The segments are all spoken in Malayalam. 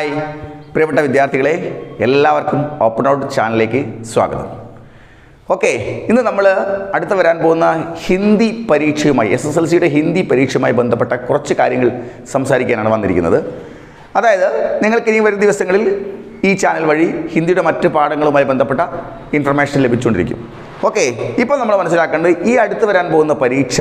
ഹായ് പ്രിയപ്പെട്ട വിദ്യാർത്ഥികളെ എല്ലാവർക്കും ഓപ്പൺ ഔട്ട് ചാനലിലേക്ക് സ്വാഗതം ഓക്കെ ഇന്ന് നമ്മൾ അടുത്ത് വരാൻ പോകുന്ന ഹിന്ദി പരീക്ഷയുമായി എസ് എസ് എൽ സിയുടെ ഹിന്ദി പരീക്ഷയുമായി ബന്ധപ്പെട്ട കുറച്ച് കാര്യങ്ങൾ സംസാരിക്കാനാണ് വന്നിരിക്കുന്നത് അതായത് നിങ്ങൾക്ക് ഇനി വരും ദിവസങ്ങളിൽ ഈ ചാനൽ വഴി ഹിന്ദിയുടെ മറ്റ് പാഠങ്ങളുമായി ബന്ധപ്പെട്ട ഇൻഫർമേഷൻ ലഭിച്ചുകൊണ്ടിരിക്കും ഓക്കെ ഇപ്പോൾ നമ്മൾ മനസ്സിലാക്കേണ്ടത് ഈ അടുത്ത് വരാൻ പോകുന്ന പരീക്ഷ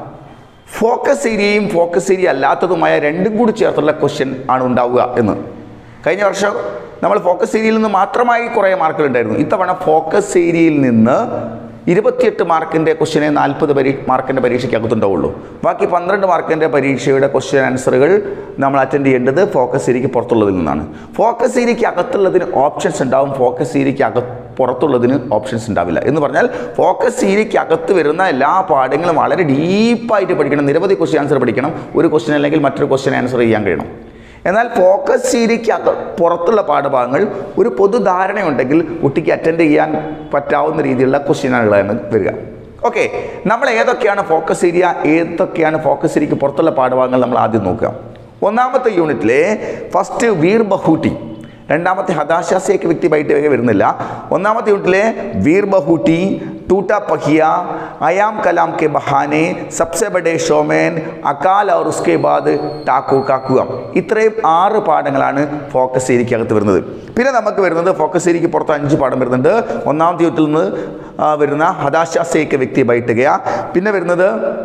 ഫോക്കസ് ഏരിയയും ഫോക്കസ് ഏരിയ അല്ലാത്തതുമായ രണ്ടും കൂടി ചേർത്തുള്ള ക്വസ്റ്റ്യൻ ആണ് ഉണ്ടാവുക എന്ന് കഴിഞ്ഞ വർഷം നമ്മൾ ഫോക്കസ് ഏരിയയിൽ നിന്ന് മാത്രമായി കുറേ മാർക്കുകൾ ഉണ്ടായിരുന്നു ഇത്തവണ ഫോക്കസ് ഏരിയയിൽ നിന്ന് ഇരുപത്തിയെട്ട് മാർക്കിൻ്റെ ക്വസ്റ്റ്യനെ നാൽപ്പത് പരീ മാർക്കിൻ്റെ പരീക്ഷയ്ക്കകത്തുണ്ടാവുള്ളൂ ബാക്കി പന്ത്രണ്ട് മാർക്കിൻ്റെ പരീക്ഷയുടെ ക്വസ്റ്റ്യൻ ആൻസറുകൾ നമ്മൾ അറ്റൻഡ് ചെയ്യേണ്ടത് ഫോക്കസ് ഏരിയയ്ക്ക് പുറത്തുള്ളതിൽ നിന്നാണ് ഫോക്കസ് ഏരിയയ്ക്ക് അകത്തുള്ളതിന് ഓപ്ഷൻസ് ഉണ്ടാവും ഫോക്കസ് ഏരിയയ്ക്ക് അക പുറത്തുള്ളതിന് ഓപ്ഷൻസ് ഉണ്ടാവില്ല എന്ന് പറഞ്ഞാൽ ഫോക്കസ് ഏരിയയ്ക്ക് അകത്ത് വരുന്ന എല്ലാ പാഠങ്ങളും വളരെ ഡീപ്പായിട്ട് പഠിക്കണം നിരവധി ക്വസ്റ്റ്യൻ ആൻസർ പഠിക്കണം ഒരു ക്വസ്റ്റ്യൻ അല്ലെങ്കിൽ മറ്റൊരു ക്വസ്റ്റ്യൻ ആൻസർ ചെയ്യാൻ കഴിയണം എന്നാൽ ഫോക്കസ് ഏരിയയ്ക്ക് അക പുറത്തുള്ള പാഠഭാഗങ്ങൾ ഒരു പൊതുധാരണയുണ്ടെങ്കിൽ കുട്ടിക്ക് അറ്റൻഡ് ചെയ്യാൻ പറ്റാവുന്ന രീതിയിലുള്ള ക്വസ്റ്റ്യനുകളാണ് വരിക ഓക്കെ നമ്മൾ ഏതൊക്കെയാണ് ഫോക്കസ് ഏരിയ ഏതൊക്കെയാണ് ഫോക്കസ് ഏരിയയ്ക്ക് പുറത്തുള്ള പാഠഭാഗങ്ങൾ നമ്മൾ ആദ്യം നോക്കുക ഒന്നാമത്തെ യൂണിറ്റിലെ ഫസ്റ്റ് വീർ ബഹൂട്ടി രണ്ടാമത്തെ ഹതാശാസിയൊക്കെ വ്യക്തി ബൈറ്റ് വരെ വരുന്നില്ല ഒന്നാമത്തെ യൂണിറ്റിലെ വീർ ബഹൂട്ടി ടൂട്ട പഹിയ അയാം കലാം കെ ബഹാനെ സബ്സെ ബഡേ ഷോമേൻ അകാൽ और उसके बाद ടാക്കു കാക്കുക ഇത്രയും ആറ് പാഠങ്ങളാണ് ഫോക്കസ് ഏരിയക്കകത്ത് വരുന്നത് പിന്നെ നമുക്ക് വരുന്നത് ഫോക്കസ് ഏരിയക്ക് പുറത്ത് അഞ്ച് പാഠം വരുന്നുണ്ട് ഒന്നാമത്തെ യൂണിറ്റിൽ നിന്ന് ആ, വരുന്ന ഹതാശാസിയൊക്കെ വ്യക്തി ബൈറ്റുകയ പിന്നെ വരുന്നത്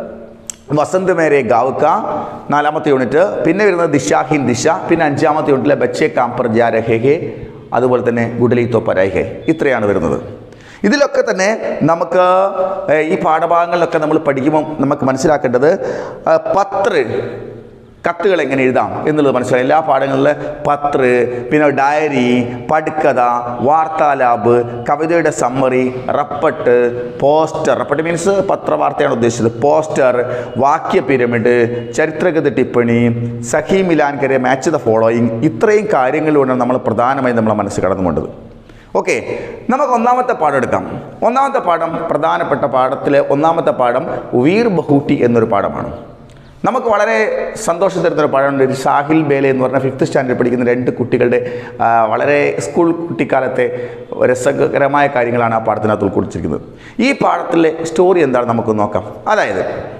വസന്ത് മേരെ ഗാവുക്ക നാലാമത്തെ യൂണിറ്റ് പിന്നെ വരുന്നത് ദിശാഹിൻ ദിശ പിന്നെ അഞ്ചാമത്തെ യൂണിറ്റിലെ ബച്ചെ കാംപർ ജാ രഹേ ഹേ അതുപോലെ തന്നെ ഗുഡലി തോ പരായ് ഹേ ഇത്രയാണ് വരുന്നത് ഇതിലൊക്കെ തന്നെ നമുക്ക് ഏഹ്, ഈ പാഠഭാഗങ്ങളിലൊക്കെ നമ്മൾ പഠിക്കുമ്പോൾ നമുക്ക് മനസ്സിലാക്കേണ്ടത് ആ, പത്ര കത്തുകൾ എങ്ങനെ എഴുതാം എന്നുള്ളത് മനസ്സിലായി എല്ലാ പാഠങ്ങളിലെ പത്ര പിന്നെ ഡയറി പടുക്കഥ വാർത്താലാബ് കവിതയുടെ സമ്മറി റപ്പട്ട് പോസ്റ്റർ റപ്പട്ട് മീൻസ് പത്രവാർത്തയാണ് ഉദ്ദേശിച്ചത് പോസ്റ്റർ വാക്യ പിരമിഡ് ചരിത്രഗത ടിപ്പണി സഖി മിലാൻകരെ മാച്ച് ദ ഫോളോയിങ് ഇത്രയും കാര്യങ്ങളിലൂടെയാണ് നമ്മൾ പ്രധാനമായും നമ്മളെ മനസ്സ് കടന്നുകൊണ്ടത് ഓക്കെ നമുക്ക് ഒന്നാമത്തെ പാഠം എടുക്കാം ഒന്നാമത്തെ പാഠം പ്രധാനപ്പെട്ട പാഠത്തിലെ ഒന്നാമത്തെ പാഠം വീർ ബഹൂട്ടി എന്നൊരു പാഠമാണ് നമുക്ക് വളരെ സന്തോഷം തരുന്നൊരു പാഠമുണ്ട് ഒരു സാഹിൽ ബേലെ എന്ന് പറഞ്ഞ ഫിഫ്ത്ത് സ്റ്റാൻഡേർഡ് പഠിക്കുന്ന രണ്ട് കുട്ടികളുടെ ആ, വളരെ സ്കൂൾ കുട്ടിക്കാലത്തെ രസകരമായ കാര്യങ്ങളാണ് ആ പാഠത്തിനകത്ത് ഉൾക്കൊള്ളിച്ചിരിക്കുന്നത് ഈ പാഠത്തിലെ സ്റ്റോറി എന്താണ് നമുക്ക് നോക്കാം അതായത്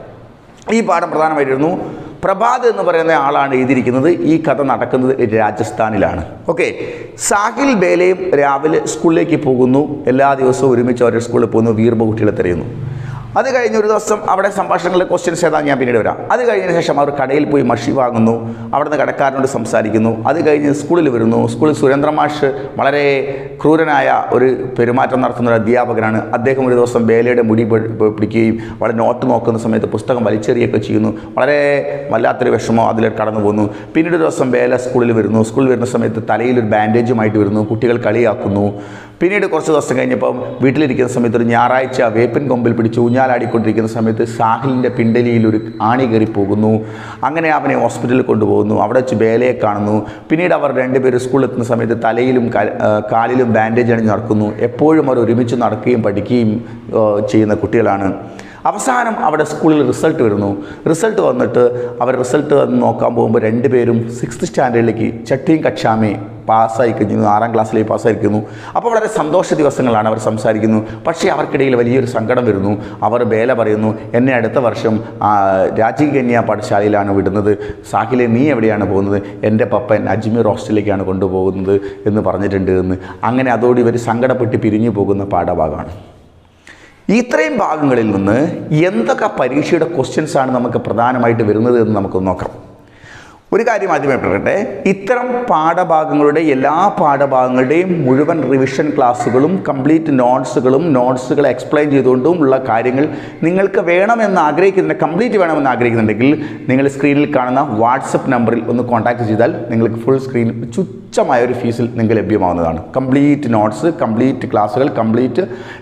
ഈ പാഠം പ്രധാനമായിരുന്നു പ്രഭാത് എന്ന് പറയുന്ന ആളാണ് എഴുതിയിരിക്കുന്നത് ഈ കഥ നടക്കുന്നത് രാജസ്ഥാനിലാണ് ഓക്കെ സാഹിൽ ബേലയും രാവിലെ സ്കൂളിലേക്ക് പോകുന്നു എല്ലാ ദിവസവും ഒരുമിച്ച് അവരുടെ സ്കൂളിൽ പോകുന്നു വീർബ കുട്ടികളെ തിരയുന്നു അത് കഴിഞ്ഞ് ഒരു ദിവസം അവിടെ സംഭാഷണങ്ങളിലെ ക്വസ്റ്റ്യൻസ് ഏതാ ഞാൻ പിന്നീട് വരാം അത് കഴിഞ്ഞതിന് ശേഷം അവർ കടയിൽ പോയി മഷി വാങ്ങുന്നു അവിടുന്ന് കടക്കാരനോട് സംസാരിക്കുന്നു അത് കഴിഞ്ഞ് സ്കൂളിൽ വരുന്നു സ്കൂളിൽ സുരേന്ദ്ര മാഷ് വളരെ ക്രൂരനായ ഒരു പെരുമാറ്റം നടത്തുന്ന ഒരു അധ്യാപകനാണ് അദ്ദേഹം ഒരു ദിവസം ബേലയുടെ മുടി പി- പി- പിടിക്കുകയും വളരെ നോട്ട് നോക്കുന്ന സമയത്ത് പുസ്തകം വലിച്ചെറിയൊക്കെ ചെയ്യുന്നു വളരെ വല്ലാത്തൊരു വിഷമം അതിൽ കടന്നു പോകുന്നു പിന്നീട് ഒരു ദിവസം ബേല സ്കൂളിൽ വരുന്നു സ്കൂളിൽ വരുന്ന സമയത്ത് തലയിൽ ഒരു ബാൻഡേജുമായിട്ട് വരുന്നു കുട്ടികൾ കളിയാക്കുന്നു പിന്നീട് കുറച്ച് ദിവസം കഴിഞ്ഞപ്പം വീട്ടിലിരിക്കുന്ന സമയത്ത് ഒരു ഞായറാഴ്ച വേപ്പിൻ കൊമ്പിൽ പിടിച്ച് ഊഞ്ഞാലാടിക്കൊണ്ടിരിക്കുന്ന സമയത്ത് സാഹിലിൻ്റെ പിണ്ടലിയിൽ ഒരു ആണി കയറി പോകുന്നു അങ്ങനെ അവനെ ഹോസ്പിറ്റലിൽ കൊണ്ടുപോകുന്നു അവിടെ വെച്ച് ബേലയെ കാണുന്നു പിന്നീട് അവർ രണ്ടുപേരും സ്കൂളിൽ എത്തുന്ന സമയത്ത് തലയിലും ക- ആ, കാലിലും ബാൻഡേജ് അണിഞ്ഞ് നടക്കുന്നു എപ്പോഴും അവർ ഒരുമിച്ച് നടക്കുകയും പഠിക്കുകയും ആ, ചെയ്യുന്ന കുട്ടികളാണ് അവസാനം അവിടെ സ്കൂളിൽ റിസൾട്ട് വരുന്നു റിസൾട്ട് വന്നിട്ട് അവർ റിസൾട്ട് വന്ന് നോക്കാൻ പോകുമ്പോൾ രണ്ടുപേരും സിക്സ്ത് സ്റ്റാൻഡേർഡിലേക്ക് ചട്ടിയും കക്ഷാമേ പാസ്സായി കഴിഞ്ഞു ആറാം ക്ലാസ്സിലേക്ക് പാസ്സായിരിക്കുന്നു അപ്പോൾ വളരെ സന്തോഷ ദിവസങ്ങളാണ് അവർ സംസാരിക്കുന്നു പക്ഷേ അവർക്കിടയിൽ വലിയൊരു സങ്കടം വരുന്നു അവർ ബേല പറയുന്നു എന്നെ അടുത്ത വർഷം ആ, രാജീവ് കന്യാ പാഠശാലയിലാണ് വിടുന്നത് സാഹിലെ നീ എവിടെയാണ് പോകുന്നത് എൻ്റെ പപ്പൻ അജ്മീർ ഹോസ്റ്റലിലേക്കാണ് കൊണ്ടുപോകുന്നത് എന്ന് പറഞ്ഞിട്ടുണ്ട് എന്ന് അങ്ങനെ അതോടെ ഇവർ സങ്കടപ്പെട്ട് പിരിഞ്ഞു പോകുന്ന പാഠഭാഗമാണ് ഇത്രയും ഭാഗങ്ങളിൽ നിന്ന് എന്തൊക്കെ പരീക്ഷയുടെ ക്വസ്റ്റ്യൻസ് ആണ് നമുക്ക് പ്രധാനമായിട്ട് വരുന്നത് എന്ന് നമുക്ക് നോക്കാം ഒരു കാര്യം ആദ്യമേ പറയട്ടെ ഇത്തരം പാഠഭാഗങ്ങളുടെ എല്ലാ പാഠഭാഗങ്ങളുടെയും മുഴുവൻ റിവിഷൻ ക്ലാസ്സുകളും കംപ്ലീറ്റ് നോട്ട്സുകളും നോട്ട്സുകൾ എക്സ്പ്ലെയിൻ ചെയ്തുകൊണ്ടും ഉള്ള കാര്യങ്ങൾ നിങ്ങൾക്ക് വേണമെന്ന് ആഗ്രഹിക്കുന്നുണ്ട് കംപ്ലീറ്റ് വേണമെന്ന് ആഗ്രഹിക്കുന്നുണ്ടെങ്കിൽ നിങ്ങൾ സ്ക്രീനിൽ കാണുന്ന വാട്സപ്പ് നമ്പറിൽ ഒന്ന് കോൺടാക്ട് ചെയ്താൽ നിങ്ങൾക്ക് ഫുൾ സ്ക്രീൻ തുച്ഛമായ ഒരു ഫീസിൽ നിങ്ങൾക്ക് ലഭ്യമാവുന്നതാണ് കംപ്ലീറ്റ് നോട്ട്സ് കംപ്ലീറ്റ് ക്ലാസ്സുകൾ കംപ്ലീറ്റ്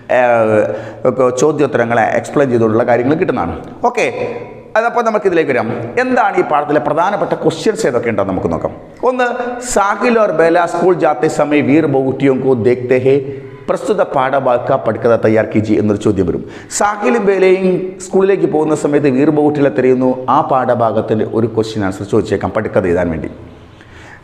ചോദ്യോത്തരങ്ങളെ എക്സ്പ്ലെയിൻ ചെയ്തുകൊണ്ടുള്ള കാര്യങ്ങൾ കിട്ടുന്നതാണ് ഓക്കെ അതപ്പോൾ നമുക്ക് ഇതിലേക്ക് വരാം എന്താണ് ഈ പാഠത്തിലെ പ്രധാനപ്പെട്ട ക്വസ്റ്റ്യൻസ് ഏതൊക്കെ ഉണ്ടോ നമുക്ക് നോക്കാം ഒന്ന് സാഹിൽ और बेला स्कूल जाते समय वीर बहुटियों को देखते हैं പ്രസ്തുത പാഠഭാഗ പഠിക്കഥ തയ്യാർ കീജി എന്നൊരു ചോദ്യം വരും സാഹിലും ബേലയും സ്കൂളിലേക്ക് പോകുന്ന സമയത്ത് വീർ ബൗട്ടിലെ തിരയുന്നു ആ പാഠഭാഗത്തിൻ്റെ ഒരു ക്വസ്റ്റ്യൻ ആൻസർ ചോദിച്ചേക്കാം പഠിക്കഥ എഴുതാൻ വേണ്ടി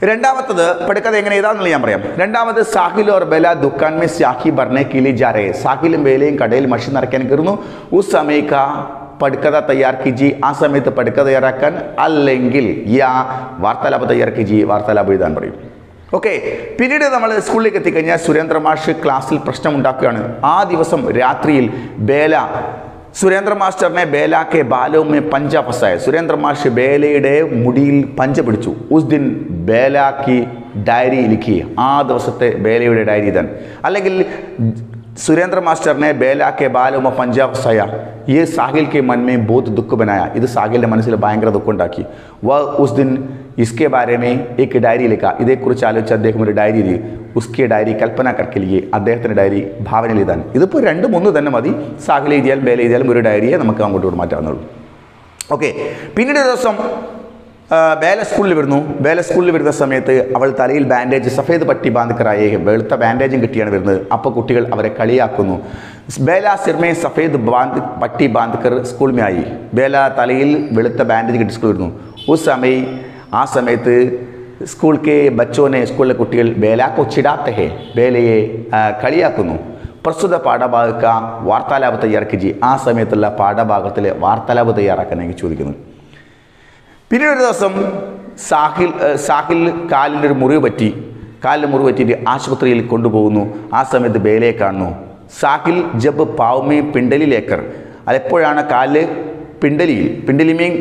രണ്ടാമത്തത് പഠിക്കത് എങ്ങനെ എഴുതാന്നുള്ളത് ഞാൻ പറയാം രണ്ടാമത് സാഹിൽ ഓർ ബേല ദുക്കാൻ മേ സ്യാഹി ഭർനെ കിലി ജാരേ സാഹിലും ബേലയും കടയിൽ മഷി നിറയ്ക്കാൻ കയറുന്നു ഉസ് സമയക്ക പഠിക്കഥ തയ്യാർ കിജി ആ സമയത്ത് പഠിക്കഥ തയ്യാറാക്കാൻ അല്ലെങ്കിൽ യാ വാർത്താലാപ തയ്യാർ കിജി വാർത്താലാപം എഴുതാൻ പറയും ഓക്കെ പിന്നീട് നമ്മൾ സ്കൂളിലേക്ക് എത്തിക്കഴിഞ്ഞാൽ സുരേന്ദ്ര മാഷ് ക്ലാസ്സിൽ പ്രശ്നമുണ്ടാക്കുകയാണ് ആ ദിവസം രാത്രിയിൽ ബേല സുരേന്ദ്ര മാസ്റ്ററിനെ ബേലാക്കെ ബാലവുമേ പഞ്ച ഫസായ സുരേന്ദ്ര മാഷ് ബേലയുടെ മുടിയിൽ പഞ്ച പിടിച്ചു ഉസ് ദിൻ ബേലാക്കി ഡയറി ലിഖി ആ ദിവസത്തെ ബേലയുടെ ഡയറി ഇതാൻ അല്ലെങ്കിൽ സുരേന്ദ്ര മാസ്റ്ററിനെ ബേലാക്കെ ബാലുമ പഞ്ചാബ് സയ ഈ സാഹിൽ കെ മന്മേ ബോധ് ദുഃഖ ബനായ ഇത് സാഹിലിൻ്റെ മനസ്സിൽ ഭയങ്കര ദുഃഖം ഉണ്ടാക്കി വ ഉസ് ദിൻ ഇസ്കെ ബാരമേ ഏക്ക് ഡയറി ലിഖ ഇതേക്കുറിച്ച് ആലോചിച്ച് അദ്ദേഹം ഒരു ഡയറി എഴുതി ഉസ്കെ ഡയറി കൽപ്പന കർക്കലിയെ അദ്ദേഹത്തിൻ്റെ ഡയറി ഭാവനയിൽ എഴുതാൻ ഇതിപ്പോൾ രണ്ട് മൂന്ന് തന്നെ മതി സാഹിൽ എഴുതിയാൽ ബേല എഴുതിയാലും ഒരു ഡയറിയെ നമുക്ക് അങ്ങോട്ട് ഇങ്ങോട്ട് മാറ്റാവുന്നുള്ളൂ ഓക്കെ പിന്നീട് ഒരു ദിവസം ആ, ബേല സ്കൂളിൽ വരുന്നു ബേല സ്കൂളിൽ വരുന്ന സമയത്ത് അവൾ തലയിൽ ബാൻഡേജ് സഫേദ് പട്ടി ബാന്ധക്കറായി വെളുത്ത ബാൻഡേജും കിട്ടിയാണ് വരുന്നത് അപ്പോൾ കുട്ടികൾ അവരെ കളിയാക്കുന്നു ബേല സിർമേ സഫേദ് ബാന്ത് പട്ടി ബാന്ധക്കർ സ്കൂൾ മേ ആയി ബേല തലയിൽ വെളുത്ത ബാൻഡേജ് കിട്ടി സ്കൂളിൽ വരുന്നു ഉസ് സമയ ആ സമയത്ത് സ്കൂൾ കെ ബച്ചോനെ സ്കൂളിലെ കുട്ടികൾ ബേല കോ ചിടാത്തെ ഹേ ബേലയെ ആ, കളിയാക്കുന്നു പ്രസ്തുത പാഠഭാഗക്ക വാർത്താലാപ് തയ്യാറാക്കി ആ സമയത്തുള്ള പാഠഭാഗത്തിലെ വാർത്താലാപ് തയ്യാറാക്കാൻ എനിക്ക് ചോദിക്കുന്നു പിന്നീട് ഒരു ദിവസം സാഹിൽ ഏഹ് സാഹിൽ കാലിൻ്റെ ഒരു മുറിവ് പറ്റി കാലിന് മുറിവ് പറ്റിയിട്ട് ആശുപത്രിയിൽ കൊണ്ടുപോകുന്നു ആ സമയത്ത് ബേലയെ കാണുന്നു സാഹിൽ ജബ് പാവമേ പിണ്ടലിലേക്കർ അതെപ്പോഴാണ് കാലിൽ പിണ്ടലിയിൽ പിണ്ടലിമേം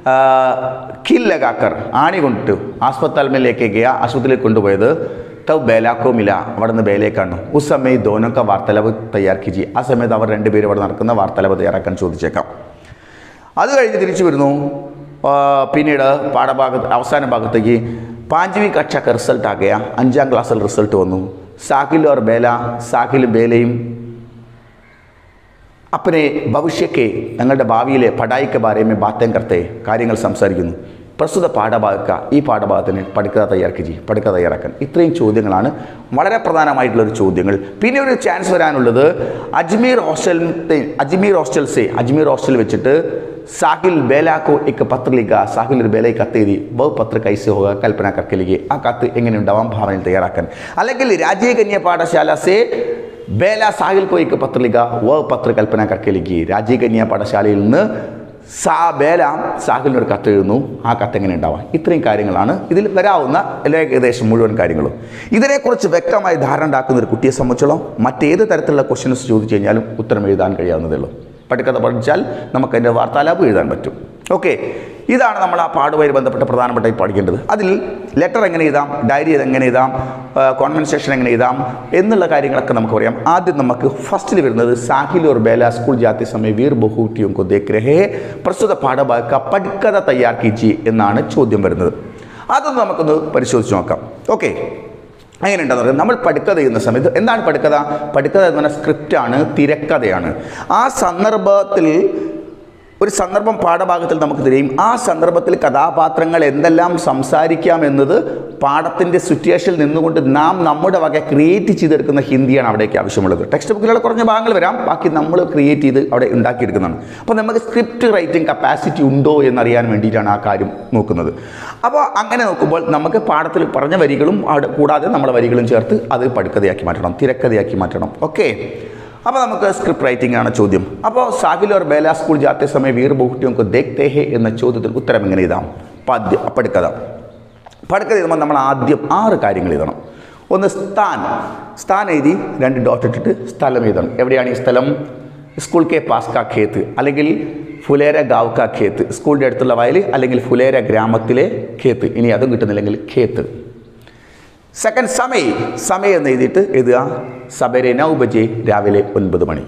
കിൽ ലഗാക്കർ ആണി കൊണ്ടിട്ട് ആസ്പത്താൽമേലേക്ക് ഗയ ആശുപത്രിയിൽ കൊണ്ടുപോയത് തവ് ബേലാക്കോ മില അവിടെ നിന്ന് ബേലയെ കാണുന്നു ഉസ് സമയം ദോനൊക്കെ വാർത്തലാപ് തയ്യാറാക്കി ആ സമയത്ത് അവർ രണ്ടുപേരും അവിടെ നടക്കുന്ന വാർത്തലാപ് തയ്യാറാക്കാൻ ചോദിച്ചേക്കാം അത് കഴിഞ്ഞ് തിരിച്ചു വരുന്നു ആ, പിന്നീട് പാഠഭാഗത്ത് അവസാന ഭാഗത്തേക്ക് പാഞ്ചവി കക്ഷക്ക് റിസൾട്ട് ആകുക അഞ്ചാം ക്ലാസ്സിൽ റിസൾട്ട് വന്നു സാഹിൽ ഓർ ബേല സാഹിലും ബേലയും അപ്പനെ ഭവിഷ്യക്കെ ഞങ്ങളുടെ ഭാവിയിലെ പഠായിക്ക ബാരേമേ ബാത്തേം കർത്തേ കാര്യങ്ങൾ സംസാരിക്കുന്നു പ്രസ്തുത പാഠഭാഗക്ക ഈ പാഠഭാഗത്തിന് പഠിക്കുക തയ്യാറാക്കി പഠിക്കുക തയ്യാറാക്കാൻ ഇത്രയും ചോദ്യങ്ങളാണ് വളരെ പ്രധാനമായിട്ടുള്ളൊരു ചോദ്യങ്ങൾ പിന്നെ ഒരു ചാൻസ് വരാനുള്ളത് അജ്മീർ ഹോസ്റ്റലിൽ അജ്മീർ ഹോസ്റ്റൽസേ അജ്മീർ ഹോസ്റ്റൽ വെച്ചിട്ട് സാഹിൽ ബേലാക്കോ एक പത്ര ലിഖ സാഹിൽ ഒരു ബേലയെ കത്ത് എഴുതി വ പത്ര കൈസെ ഹോക കൽപ്പന കർക്കലിಗೆ ആ കത്ത് എങ്ങനെ ഉണ്ടാവാം ഭാവനയിൽ തയ്യാറാക്കാൻ അല്ലെങ്കിൽ രാജീയ കന്യ പാഠശാല സേ ബേല സാഹിൽ കോ एक പത്ര ലിഖ വ പത്ര കൽപ്പന കർക്കലിക്ക് രാജീയ കന്യ പാഠശാലയിൽ നിന്ന് സാ ബേല സാഹിലിന് ഒരു കത്ത് എഴുതുന്നു ആ കത്ത് എങ്ങനെ ഉണ്ടാവാം ഇത്രയും കാര്യങ്ങളാണ് ഇതിൽ വരാവുന്ന എല്ലാ ഏകദേശം മുഴുവൻ കാര്യങ്ങളും ഇതിനെക്കുറിച്ച് വ്യക്തമായി ധാരണ ഉണ്ടാക്കുന്ന ഒരു കുട്ടിയെ സംബന്ധിച്ചോളം മറ്റേത് തരത്തിലുള്ള ക്വസ്റ്റ്യൻസ് ചോദിച്ചു കഴിഞ്ഞാലും ഉത്തരം എഴുതാൻ കഴിയാവുന്നതേ ഉള്ളൂ പഠിക്കഥ പഠിച്ചാൽ നമുക്ക് അതിൻ്റെ വാർത്താലാപം എഴുതാൻ പറ്റും ഓക്കെ ഇതാണ് നമ്മൾ ആ പാടുമായി ബന്ധപ്പെട്ട് പ്രധാനപ്പെട്ടായി പഠിക്കേണ്ടത് അതിൽ ലെറ്റർ എങ്ങനെ എഴുതാം ഡയറി എങ്ങനെ എഴുതാം കോൺവെൻസേഷൻ എങ്ങനെ എഴുതാം എന്നുള്ള കാര്യങ്ങളൊക്കെ നമുക്ക് പറയാം ആദ്യം നമുക്ക് ഫസ്റ്റിൽ വരുന്നത് സാഹിൽ और बेला स्कूल जाते समय वीर बहुटियों को देख रहे हैं പ്രസ്തുത പാഠഭാഗ പഠിക്കഥ തയ്യാർ കീജി എന്നാണ് ചോദ്യം വരുന്നത് അതൊന്ന് നമുക്കൊന്ന് പരിശോധിച്ച് നോക്കാം ഓക്കെ അങ്ങനെ ഉണ്ടെന്ന് പറയുന്നത് നമ്മൾ പഠിക്കഥ ചെയ്യുന്ന സമയത്ത് എന്താണ് പഠിക്കഥ പഠിക്കഥ എന്ന് പറഞ്ഞാൽ സ്ക്രിപ്റ്റാണ് തിരക്കഥയാണ് ആ സന്ദർഭത്തിൽ ഒരു സന്ദർഭം പാഠഭാഗത്തിൽ നമുക്ക് തരും ആ സന്ദർഭത്തിൽ കഥാപാത്രങ്ങൾ എന്തെല്ലാം സംസാരിക്കാം എന്നത് പാഠത്തിൻ്റെ സിറ്റുവേഷനിൽ നിന്നുകൊണ്ട് നാം നമ്മുടെ വക ക്രിയേറ്റ് ചെയ്തെടുക്കുന്ന ഹിന്ദിയാണ് അവിടേക്ക് ആവശ്യമുള്ളത് ടെക്സ്റ്റ് ബുക്കിലുള്ള കുറഞ്ഞ ഭാഗങ്ങൾ വരാം ബാക്കി നമ്മൾ ക്രിയേറ്റ് ചെയ്ത് അവിടെ ഉണ്ടാക്കിയെടുക്കുന്നതാണ് അപ്പോൾ നമുക്ക് സ്ക്രിപ്റ്റ് റൈറ്റിംഗ് കപ്പാസിറ്റി ഉണ്ടോ എന്നറിയാൻ വേണ്ടിയിട്ടാണ് ആ കാര്യം നോക്കുന്നത് അപ്പോൾ അങ്ങനെ നോക്കുമ്പോൾ നമുക്ക് പാഠത്തിൽ പറഞ്ഞ വരികളും അവിടെ കൂടാതെ നമ്മുടെ വരികളും ചേർത്ത് അത് പഠിക്കഥയാക്കി മാറ്റണം തിരക്കഥയാക്കി മാറ്റണം ഓക്കെ അപ്പോൾ നമുക്ക് സ്ക്രിപ്റ്റ് റൈറ്റിംഗ് ആണ് ചോദ്യം അപ്പോൾ സാഹിൽ और बेला स्कूल जाते समय वीर बहुटियों को देखते हैं എന്ന ചോദ്യത്തിന് ഉത്തരം എങ്ങനെ എഴുതാം പദ്യ പഠിക്കഥ പഠിക്കഥ എഴുതുമ്പോൾ നമ്മൾ ആദ്യം ആറ് കാര്യങ്ങൾ എഴുതണം ഒന്ന് സ്ഥാൻ സ്ഥാൻ എഴുതി രണ്ട് ഡോട്ട് ഇട്ടിട്ട് സ്ഥലം എഴുതണം എവിടെയാണ് ഈ സ്ഥലം സ്കൂൾ കെ പാസ് കാ ഖേത്ത് അല്ലെങ്കിൽ ഫുലേര ഗാവ് കാ ഖേത്ത് സ്കൂളിൻ്റെ അടുത്തുള്ള വയൽ അല്ലെങ്കിൽ ഫുലേര ഗ്രാമത്തിലെ ഖേത്ത് ഇനി അതും കിട്ടുന്നില്ലെങ്കിൽ ഖേത്ത് സെക്കൻഡ് സമയ് സമയം എന്ന് എഴുതിയിട്ട് എഴുതുക സബരെ നൗ ബജെ രാവിലെ ഒൻപത് മണി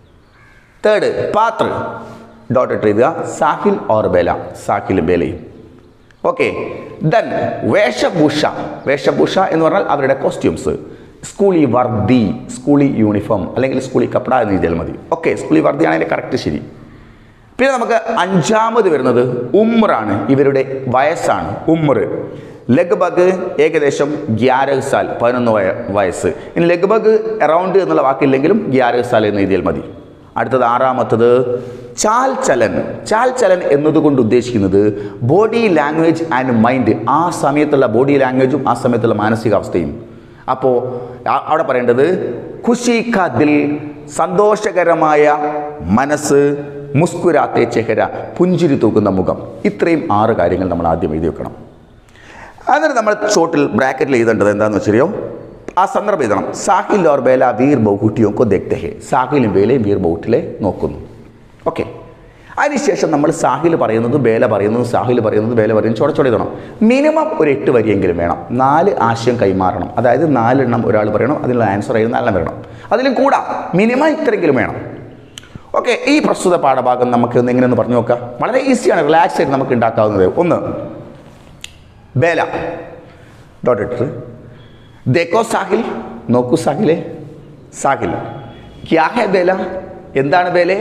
തേർഡ് പാത്ര ഡോട്ട് ഇട്ട് എഴുതുക സാഹിൽ ഓർ ബേല സാഹിലും ബേലയും ഓക്കെ ദെൻ വേഷഭൂഷ വേഷഭൂഷ എന്ന് പറഞ്ഞാൽ അവരുടെ കോസ്റ്റ്യൂംസ് സ്കൂളി വർദ്ധി സ്കൂളി യൂണിഫോം അല്ലെങ്കിൽ സ്കൂളി കപ്പട എന്ന് എഴുതിയാൽ മതി ഓക്കെ സ്കൂളി വർദ്ധി ആണെങ്കിൽ കറക്റ്റ് ശരി പിന്നെ നമുക്ക് അഞ്ചാമത് വരുന്നത് ഉമ്രാണ് ഇവരുടെ വയസ്സാണ് ഉമ്ര ലഗ്ബഗ് ഏകദേശം ഗ്യാരഹ് സാൽ പതിനൊന്ന് വയ വയസ്സ് ഇനി ലഗ്ബഗ് അറൗണ്ട് എന്നുള്ള വാക്കില്ലെങ്കിലും ഗ്യാരഹ് സാൽ എന്ന് എഴുതിയാൽ മതി അടുത്തത് ആറാമത്തത് ചാൽ ചലൻ ചാൽ ചലൻ എന്നതുകൊണ്ട് ഉദ്ദേശിക്കുന്നത് ബോഡി ലാംഗ്വേജ് ആൻഡ് മൈൻഡ് ആ സമയത്തുള്ള ബോഡി ലാംഗ്വേജും ആ സമയത്തുള്ള മാനസികാവസ്ഥയും അപ്പോൾ ആ- അവിടെ പറയേണ്ടത് ഖുഷി ക ദിൽ സന്തോഷകരമായ മനസ്സ് മുസ്കുരാത്തെ ചെഹര പുഞ്ചിരി തൂക്കുന്ന മുഖം ഇത്രയും ആറ് കാര്യങ്ങൾ നമ്മൾ ആദ്യം എഴുതി വെക്കണം എന്നിട്ട് നമ്മൾ ചോട്ടിൽ ബ്രാക്കറ്റിൽ എഴുതേണ്ടത് എന്താണെന്ന് വെച്ചറിയോ ആ സന്ദർഭം എഴുതണം സാഹിൽ ഓർ ബേല വീർ ബഹുട്ടിയോ കോ ദേഖ്തെ ഹെ സാഹിലും ബേലയും വീർ ബഹുട്ടിലെ നോക്കുന്നു ഓക്കെ അതിനുശേഷം നമ്മൾ സാഹിൽ പറയുന്നത് ബേല പറയുന്നത് സാഹിൽ പറയുന്നത് ബേല പറയുന്നത് ചോടെ ചോടെ എഴുതണം മിനിമം ഒരു എട്ട് വരിയെങ്കിലും വേണം നാല് ആശയം കൈമാറണം അതായത് നാലെണ്ണം ഒരാൾ പറയണം അതിനുള്ള ആൻസർ ആയിരുന്നു നാലെണ്ണം വരണം അതിലും കൂടാം മിനിമം ഇത്രയെങ്കിലും വേണം ഓക്കെ ഈ പ്രസ്തുത പാഠഭാഗം നമുക്ക് ഒന്ന് എങ്ങനെയൊന്ന് പറഞ്ഞു നോക്കാം വളരെ ഈസിയാണ് റിലാക്സ് ആയിട്ട് നമുക്ക് ഉണ്ടാക്കാവുന്നത് ഒന്ന് ബേല ഡോട്ട് ഇട്ടിട്ട് ദേക്കോ സാഹിൽ നോക്കൂ സാഹിലെ സാഹിൽ ക്യാ ഹെ ബേല എന്താണ് ബേലെ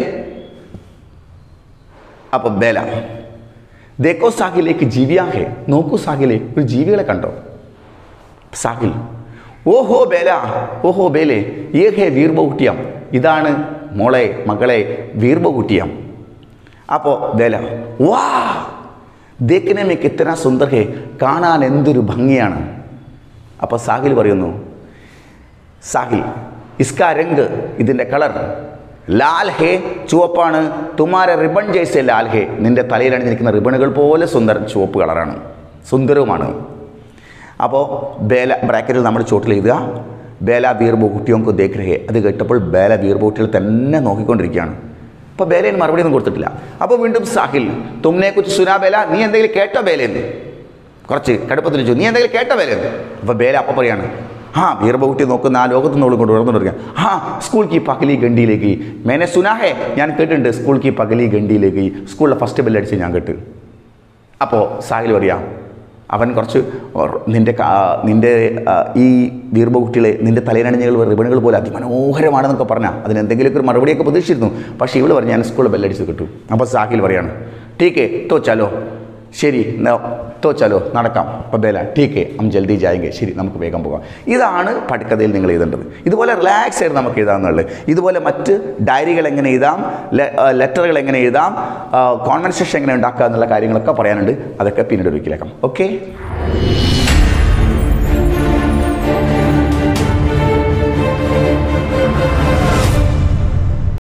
അപ്പോൾ ബേല ദേക്കോ സാഹിലേക്ക് ജീവിയാ ഹെ നോക്കൂ സാഹിലെ ഒരു ജീവികളെ കണ്ടോ സാഹിൽ ഓഹോ ബേല ഓഹോ ബേലെ ഏ ഹേ വീർബകുട്ടിയം ഇതാണ് മോളെ മകളെ വീർബകുട്ടിയം അപ്പോൾ ബേല വാ ദേക്കിനെ മേ കിത്തന സുന്ദർ ഹേ കാണാൻ എന്തൊരു ഭംഗിയാണ് അപ്പോൾ സാഹിൽ പറയുന്നു സാഹിൽ ഇസ്കാ രംഗ് ഇതിൻ്റെ കളർ ലാൽ ഹേ ചുവപ്പാണ് തുമാര റിബൺ ജയ്സെ ലാൽ ഹേ നിന്റെ തലയിൽ അണിഞ്ഞിരിക്കുന്ന റിബണുകൾ പോലെ സുന്ദരം ചുവപ്പ് കളറാണ് സുന്ദരവുമാണ് അപ്പോൾ ബേല ബ്രാക്കറ്റിൽ നമ്മൾ ചോട്ടിൽ എഴുതുക ബേല വീർ ബോക്കുട്ടിയോങ്ക് ദേഖ് രഹേ അത് കേട്ടപ്പോൾ ബേല വീർ ബോട്ടിൽ തന്നെ നോക്കിക്കൊണ്ടിരിക്കുകയാണ് അപ്പോൾ ബേലയിൽ മറുപടി ഒന്നും കൊടുത്തിട്ടില്ല അപ്പോൾ വീണ്ടും സാഹിൽ തുമ്നെ കുറിച്ച് സുനാ ബേല നീ എന്തെങ്കിലും കേട്ടോ ബേലെന്ന് കുറച്ച് കടുപ്പത്തിൽ ചോദിച്ചു നീ എന്തെങ്കിലും കേട്ടോ ബേലെന്ന് അപ്പോൾ ബേല അപ്പോൾ പറയാണ് ആ വീർബകുട്ടി നോക്കുന്ന ആ ലോകത്ത് നിന്ന് കൊണ്ട് ഉണർന്നുകൊണ്ടിരിക്കുക ആ സ്കൂൾ കി പകലി ഗണ്ടിയിലേക്ക് മേനെ സുനാഹേ ഞാൻ കേട്ടിട്ടുണ്ട് സ്കൂൾ കി പകലി ഗണ്ടിയിലേക്ക് സ്കൂളിലെ ഫസ്റ്റ് ബെല്ലടിച്ച് ഞാൻ കേട്ട് അപ്പോൾ സാഹിൽ പറയാം അവൻ കുറച്ച് ഒർ- നിൻ്റെ കാ- നിൻ്റെ ആ, ഈ വീർബകുട്ടികളെ നിൻ്റെ തലയിലണിഞ്ഞകൾ റിബണുകൾ പോലെ അതിമനോഹരമാണെന്നൊക്കെ പറഞ്ഞാൽ അതിന് എന്തെങ്കിലുമൊക്കെ ഒരു മറുപടിയൊക്കെ പ്രതീക്ഷിച്ചിരുന്നു പക്ഷേ ഇവള് പറഞ്ഞു ഞാൻ സ്കൂളിൽ ബെല്ലടിച്ച് കിട്ടു അപ്പോൾ സാഹിൽ പറയാണ് ടീക്കേ തോ ചലോ ശരി ന- തോ ചലോ നടക്കാം അപ്പോൾ ബേല ടീക്കേ അം ജൽദി ജായെങ്കിൽ ശരി നമുക്ക് വേഗം പോകാം ഇതാണ് പഠിക്കഥയിൽ നിങ്ങൾ എഴുതേണ്ടത് ഇതുപോലെ റിലാക്സ് ആയിട്ട് നമുക്ക് എഴുതാമെന്നുള്ളത് ഇതുപോലെ മറ്റ് ഡയറികൾ എങ്ങനെ എഴുതാം ലെ- ആ, ലെറ്ററുകൾ എങ്ങനെ എഴുതാം കോൺവെൻസേഷൻ എങ്ങനെ ഉണ്ടാക്കുക എന്നുള്ള കാര്യങ്ങളൊക്കെ പറയാനുണ്ട് അതൊക്കെ പിന്നീട് ഒരിക്കലേക്കാം ഓക്കെ